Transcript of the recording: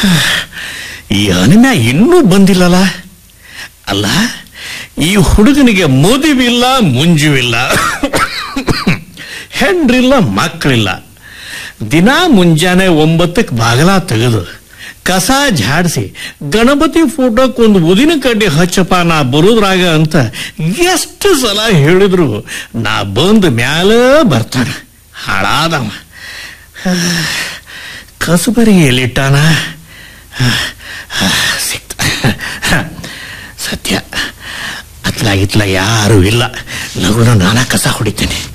ಈ ಹನುಮ್ಯ ಇನ್ನೂ ಬಂದಿಲ್ಲಲ್ಲ ಅಲ್ಲ ಈ ಹುಡುಗನಿಗೆ ಮದುವಿಲ್ಲ ಮುಂಜುವಿಲ್ಲ ಹೆಂಡ್ರಿಲ್ಲ ಮಕ್ಕಳಿಲ್ಲ ದಿನ ಮುಂಜಾನೆ ಒಂಬತ್ತಕ್ಕೆ ಬಾಗಲ ತೆಗೆದು ಕಸ ಝಾಡಿಸಿ ಗಣಪತಿ ಫೋಟೋಕ್ಕೊಂದು ಉದಿನ ಕಡ್ಡಿ ಹಚ್ಚಪ್ಪ ನಾ ಬರೋದ್ರಾಗ ಅಂತ ಎಷ್ಟು ಸಲ ಹೇಳಿದ್ರು ನಾ ಬಂದ ಮ್ಯಾಲ ಬರ್ತಾನ ಹಾಳಾದವ ಕಸಬರಿ ಎಲ್ಲಿಟ್ಟಾನ ಸಿಕ್ತ ಸತ್ಯ ಅತ್ಲಾಗಿತ್ಲ ಯಾರೂ ಇಲ್ಲ ಲಗುನ ನಾನಾ ಕಸ ಹೊಡಿತೇನೆ